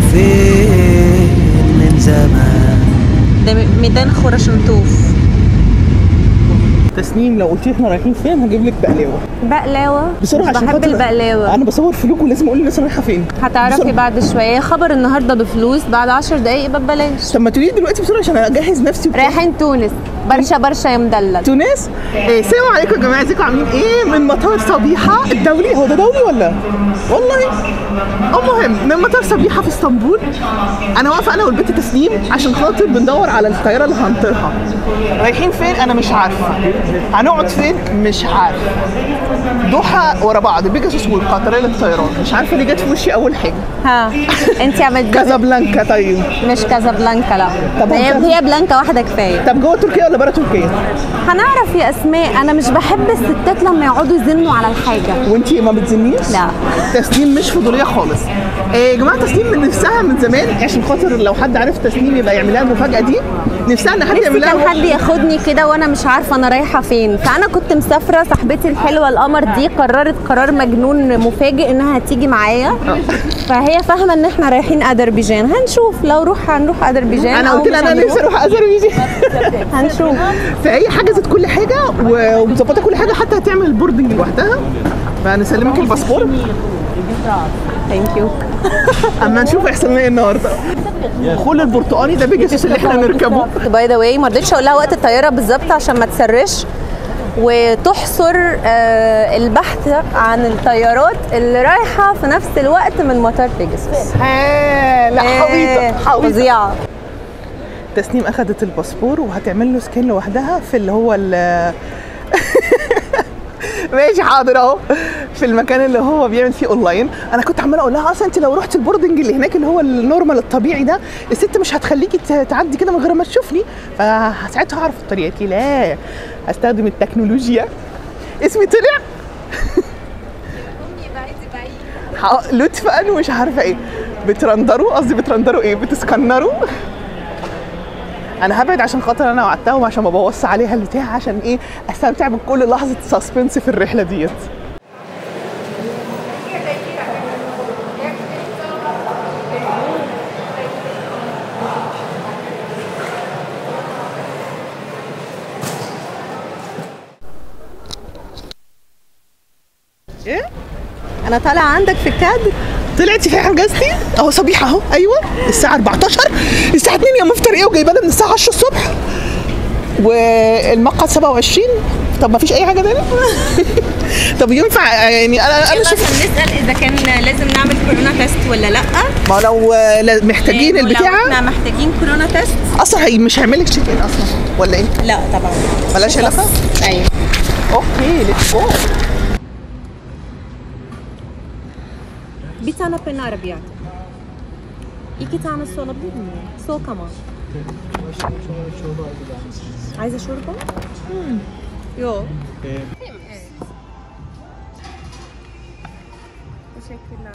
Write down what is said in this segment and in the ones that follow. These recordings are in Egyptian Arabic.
فين من زمان ده ميدان خرشنتوف تسنيم لو قلت لي احنا رايحين فين هجيب لك بقلاوه بقلاوه بسرعه مش عشان بحب خاطر- البقلاوه انا بصور فلوك ولازم اقول للناس انا رايحه فين هتعرفي بسرعة. بعد شويه خبر النهارده بفلوس بعد 10 دقايق يبقى ببلاش طب ما تقولي لي دلوقتي بسرعه عشان اجهز نفسي وبتاع. رايحين تونس برشا برشا يا مدلل تونس إيه السلام عليكم يا جماعه ازيكم عاملين ايه من مطار صبيحه الدولي هو ده دولي ولا والله المهم من مطار صبيحه في اسطنبول انا واقفه انا والبنت تسليم عشان خاطر بندور على الطياره اللي هنطيرها رايحين فين انا مش عارفه هنقعد فين مش عارفه دوحه ورا بعض بيجاسوس والقطريه للطيران مش عارفه ليه جت في وشي اول حاجه ها انت عملت كازابلانكا طيب مش كازابلانكا لا طب هي هنكمل. هي بلانكا واحده كفايه طب جوه تركيا ولا بره تركيا هنعرف يا اسماء انا مش بحب الستات لما يقعدوا يزنوا على الحاجه وانتي ما بتزنيش؟ لا. تسنيم مش فضوليه خالص. إيه يا جماعه تسنيم من نفسها من زمان عشان خاطر لو حد عارف تسنيم يبقى يعمل لها المفاجاه دي نفسها ان حد نفسي يعمل كان لها حد ياخدني كده وانا مش عارفه انا رايحه فين فانا كنت مسافره صاحبتي الحلوه القمر دي قررت قرار مجنون مفاجئ انها هتيجي معايا فهي فاهمه ان احنا رايحين اذربيجان هنشوف لو روح هنروح اذربيجان انا أو قلت لها مش انا هنروح. نفسي اروح اذربيجان هنشوف فهي حجزت كل حاجه و- ومظبطه كل حاجه حتى هتعمل البوردنج لوحدها فنسلمك الباسبور ثانك يو اما نشوف هيحصل لنا ايه النهارده خول البرتقاني ده بيجاسوس اللي احنا نركبه باي ذا واي ما رضيتش اقول لها وقت الطياره بالظبط عشان ما تسرش وتحصر آه، البحث عن الطيارات اللي رايحه في نفس الوقت من مطار بيجاسوس ها لا إيه، حويطه حويطه فظيعه تسنيم اخذت الباسبور وهتعمل له سكان لوحدها في اللي هو ال ماشي حاضر اهو في المكان اللي هو بيعمل فيه اونلاين انا كنت عماله اقول لها اصلا انت لو رحت البوردنج اللي هناك اللي هو النورمال الطبيعي ده الست مش هتخليكي ت- تعدي كده من غير ما تشوفني فساعتها هعرف الطريقه قالت لي لا هستخدم التكنولوجيا اسمي طلع ح- لطفا ومش عارفه ايه بترندروا قصدي بترندروا ايه بتسكنروا انا هبعد عشان خاطر انا وعدتهم عشان ما بوص عليها البتاع عشان ايه استمتع بكل لحظه سسبنس في الرحله ديت ايه انا طالعه عندك في الكادر طلعتي في حجزتي اهو صبيحه اهو ايوه الساعه 14 الساعه 2 يا مفطر ايه وجايبانا من الساعه 10 الصبح والمقعد 27 طب ما فيش اي حاجه تاني طب ينفع يعني انا انا شوف نسال اذا كان لازم نعمل كورونا تيست ولا لا ما لو آه، لا- محتاجين لأنه لو البتاعه احنا محتاجين كورونا تيست اصلا هي مش هيعمل لك تشيك ان اصلا ولا ايه؟ لا طبعا ملهاش علاقه؟ ايوه اوكي ليتس جو Bir tane pen arabiyat. İki tane su alabilir miyim? Soğuk ama. عايزة شوربة؟ يو تشكرنا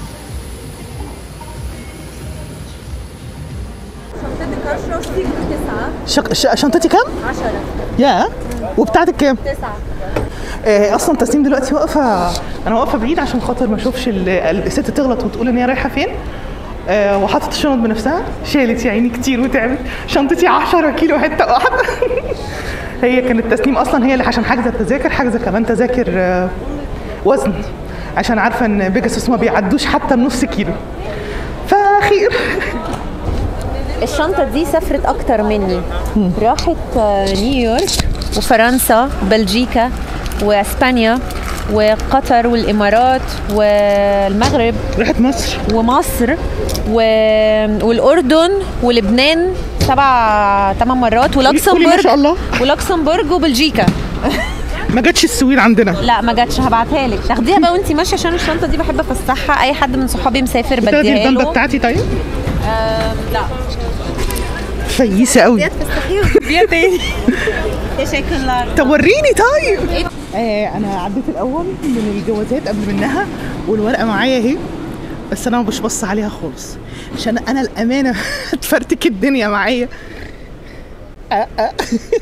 شنطتك 10 وشتيك بتسعة شق... ش... شنطتي كام؟ 10 يا وبتاعتك كام؟ تسعة آه اصلا تسنيم دلوقتي واقفه انا واقفه بعيد عشان خاطر ما اشوفش ال- الست تغلط وتقول ان هي رايحه فين آه وحطت الشنط بنفسها شالت يا عيني كتير وتعبت شنطتي 10 كيلو حته واحده هي كانت تسنيم اصلا هي اللي عشان حاجزه التذاكر حاجزه كمان تذاكر آه وزن عشان عارفه ان بيجاسوس ما بيعدوش حتى النص كيلو فخير الشنطة دي سافرت أكتر مني راحت آه، نيويورك وفرنسا بلجيكا وأسبانيا وقطر والإمارات والمغرب راحت مصر ومصر و... والأردن ولبنان سبع ثمان مرات قولي ما ولوكسمبورغ شاء الله ولوكسمبورغ وبلجيكا ما جاتش السويد عندنا لا ما جاتش هبعتها لك تاخديها بقى وانت ماشيه عشان الشنطه دي بحب افسحها اي حد من صحابي مسافر تاخدي بديها الباندا له بتاعتي طيب آم، لا فييسه قوي تستحي وتجيبيها تاني تشكرا طب وريني طيب آه انا عديت الاول من الجوازات قبل منها والورقه معايا اهي بس انا مش بص عليها خالص عشان انا الامانه هتفرتك الدنيا معايا آه آه.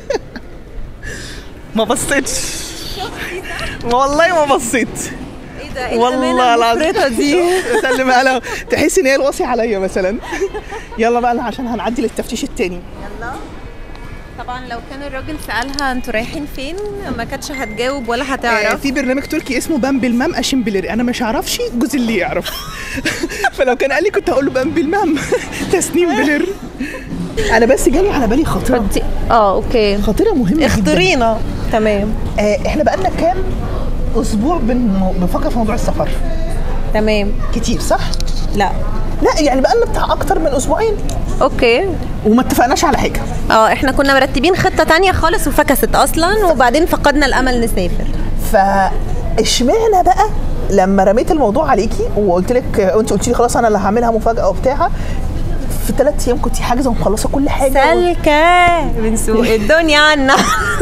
ما بصيتش والله ما بصيت والله العظيم دي سلم على تحس ان هي الوصي عليا مثلا يلا بقى عشان هنعدي للتفتيش التاني يلا طبعا لو كان الراجل سألها انتوا رايحين فين ما كانتش هتجاوب ولا آه، هتعرف في برنامج تركي اسمه بام بالمام اشم بلير انا مش عارفش جوز اللي يعرف فلو كان قال لي كنت هقول له بام بالمام تسنيم بلير انا بس جالي على بالي خاطره اه اوكي خاطره مهمه جدا اختارينا تمام آه احنا بقالنا كام اسبوع بن- بنفكر في موضوع السفر تمام كتير صح لا لا يعني بقالنا بتاع اكتر من اسبوعين اوكي وما اتفقناش على حاجه اه احنا كنا مرتبين خطة تانية خالص وفكست اصلا وبعدين فقدنا الامل نسافر فاشمعنى بقى لما رميت الموضوع عليكي وقلت لك وانت قلت لي خلاص انا اللي هعملها مفاجاه وبتاع في ثلاث ايام كنت حاجزه ومخلصه كل حاجه سلكة من سوق الدنيا عنا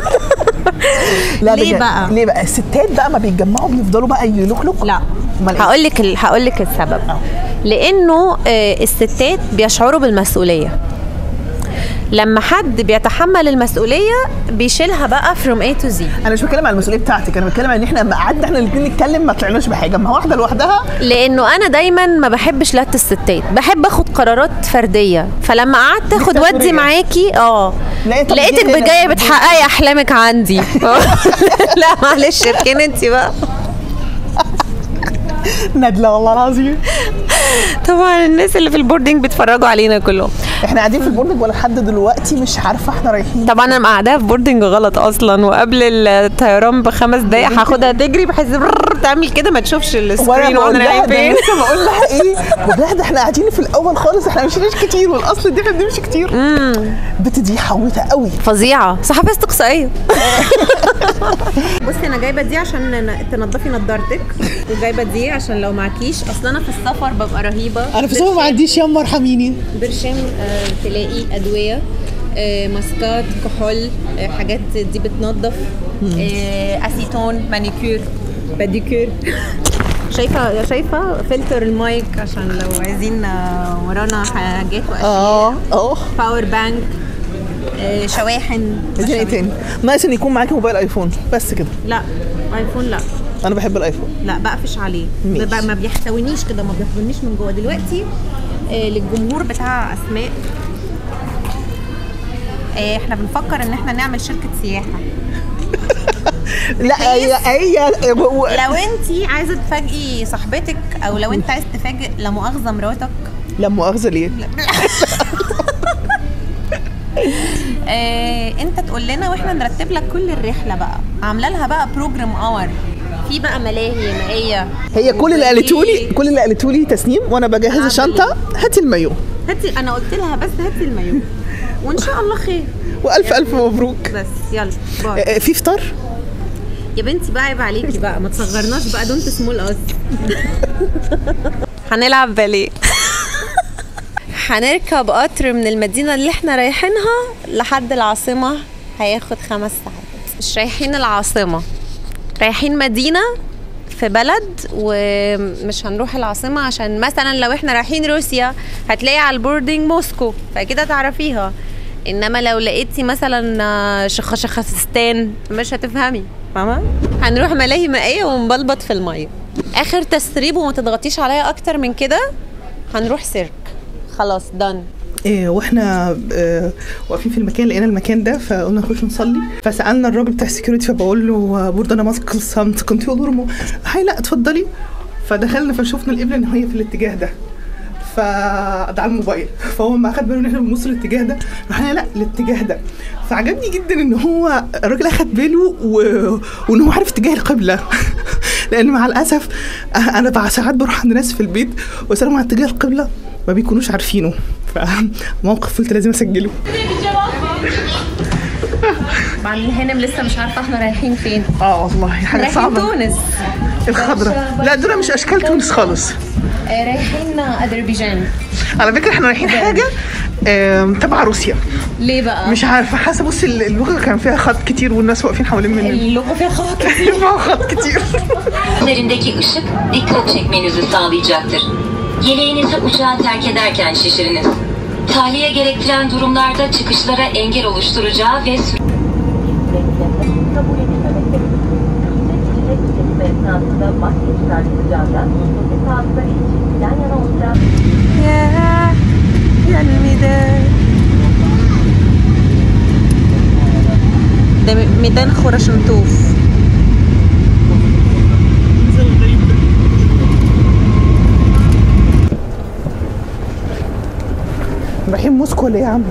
لا ليه بجد. بقى؟ ليه بقى الستات بقى ما بيتجمعوا بيفضلوا بقى يلوكلوا لا أمال إيه؟ هقول لك هقول لك السبب آه. لانه آه، الستات بيشعروا بالمسؤوليه لما حد بيتحمل المسؤوليه بيشيلها بقى from A to Z انا مش بتكلم على المسؤوليه بتاعتك انا بتكلم ان احنا لما قعدنا احنا الاثنين نتكلم ما طلعناش بحاجه اما واحده لوحدها لانه انا دايما ما بحبش لات الستات بحب اخد قرارات فرديه فلما قعدت اخد ودي ديكتاتورية. معاكي اه لا، طب لقيتك دي- بجايه بتحققي احلامك عندي لا معلش اركني انت بقى ندله والله العظيم طبعا الناس اللي في البوردنج بيتفرجوا علينا كلهم احنا قاعدين في البورنج ولا لحد دلوقتي مش عارفه احنا رايحين طبعا انا قاعده في بوردنج غلط اصلا وقبل الطيران بخمس دقايق هاخدها تجري بحيث برر تعمل كده ما تشوفش السكرين بقول وانا لها رايح ده فين أنا لسه بقول لها ايه بقول لها ده احنا قاعدين في الاول خالص احنا مش مشيناش كتير والاصل دي احنا بنمشي كتير البت دي حويته قوي فظيعه صحافه استقصائيه بصي انا جايبه دي عشان تنضفي نضارتك وجايبه دي عشان لو معكيش اصل انا في السفر ببقى رهيبه انا في السوق ما عنديش يما ارحميني برشام آه، تلاقي ادويه آه، ماسكات كحول آه، حاجات دي بتنظف آه، اسيتون مانيكير باديكير شايفه شايفه فلتر المايك عشان لو عايزين آه، ورانا حاجات واشياء اه اه باور بانك آه، شواحن عايزين ايه تاني ناقص ان يكون معاكي موبايل ايفون بس كده لا ايفون لا انا بحب الايفون لا بقفش عليه ماشي. ما ما بيحتوينيش كده ما بياخدنيش من جوه دلوقتي آه للجمهور بتاع اسماء آه احنا بنفكر ان احنا نعمل شركه سياحه لا هي هي لو انت عايزه تفاجئي صاحبتك او لو انت عايز تفاجئ لا مؤاخذه مراتك لا مؤاخذه ليه آه انت تقول لنا واحنا نرتب لك كل الرحله بقى عامله لها بقى بروجرام اور في بقى ملاهي مائيه هي كل اللي قالته لي كل اللي قالته لي تسنيم وانا بجهز أعمل الشنطه هاتي المايو هاتي انا قلت لها بس هاتي المايو وان شاء الله خير والف الف مبروك بس يلا باي آه، في فطار يا بنتي بقى عيب عليكي بقى ما تصغرناش بقى دونت سمول اس هنلعب باليه هنركب قطر من المدينة اللي احنا رايحينها لحد العاصمة هياخد خمس ساعات مش رايحين العاصمة رايحين مدينة في بلد ومش هنروح العاصمة عشان مثلا لو احنا رايحين روسيا هتلاقي على البوردنج موسكو فكده تعرفيها انما لو لقيتي مثلا شخ شخستان مش هتفهمي فاهمة؟ هنروح ملاهي مائية ونبلبط في المية اخر تسريب وما تضغطيش عليا اكتر من كده هنروح سيرك خلاص دن إيه واحنا آه واقفين في المكان لقينا المكان ده فقلنا نخش نصلي فسالنا الراجل بتاع السكيورتي فبقول له آه، برضه انا ماسك الصمت كنت يقول له هاي لا اتفضلي فدخلنا فشوفنا القبله ان هي في الاتجاه ده فده على الموبايل فهو ما اخد باله ان احنا بنبص الاتجاه ده رحنا لا الاتجاه ده فعجبني جدا ان هو الراجل اخد باله و... وان هو عارف اتجاه القبله لان مع الاسف آه، انا بقى ساعات بروح عند ناس في البيت واسالهم عن اتجاه القبله ما بيكونوش عارفينه فموقف قلت لازم اسجله بعدين هانم لسه مش عارفه احنا رايحين فين اه والله حاجه رايحين صعبه تونس الخضراء لا دول مش اشكال تونس خالص آه، رايحين اذربيجان على فكره احنا رايحين حاجه آم، تبع روسيا ليه بقى؟ مش عارفه حاسه بصي اللغه كان فيها خط كتير والناس واقفين حوالين مننا اللغه فيها خط فيها خط كتير Üzerindeki ışık dikkat çekmenizi sağlayacaktır. Yeleğinizi uçağı terk ederken şişiriniz. Tahliye gerektiren durumlarda çıkışlara engel oluşturacağı ve sü- kabul edilmemektedir. Bize çiçek üretimi esnasında maske çıkartılacak. يا يا الميدان ده ميدان خرشنتوف رايحين موسكو ولا ايه يا عم؟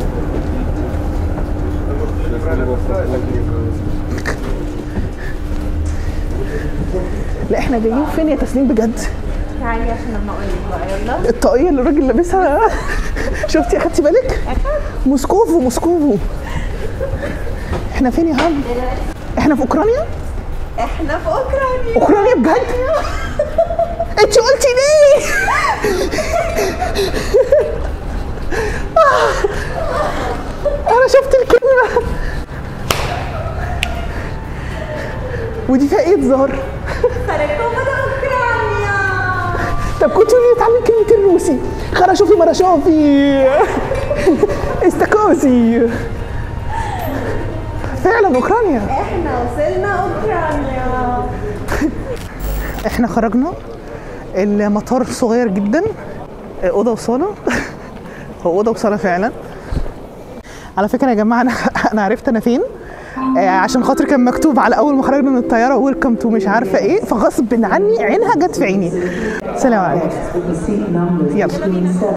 لا احنا جايين فين يا تسنيم بجد؟ تعالي عشان لما اقول لك بقى يلا الطاقية اللي الراجل لابسها شفتي اخدتي بالك؟ موسكوفو موسكوفو احنا فين يا عم؟ احنا في اوكرانيا؟ احنا في اوكرانيا اوكرانيا بجد؟ انت قلتي ليه؟ انا شفت الكلمة ودي فيها ايه تظهر؟ اوكرانيا طب كنت قولي اتعلم كلمتين روسي خرشوفي مرشوفي استاكوزي فعلا اوكرانيا احنا وصلنا اوكرانيا احنا خرجنا المطار صغير جدا اوضه وصاله هو اوضه وصاله فعلا على فكره يا جماعه انا انا عرفت انا فين آه، عشان خاطر كان مكتوب على اول ما خرجنا من الطياره ويلكم تو مش عارفه ايه فغصب عني عينها جت في عيني سلام عليكم يلا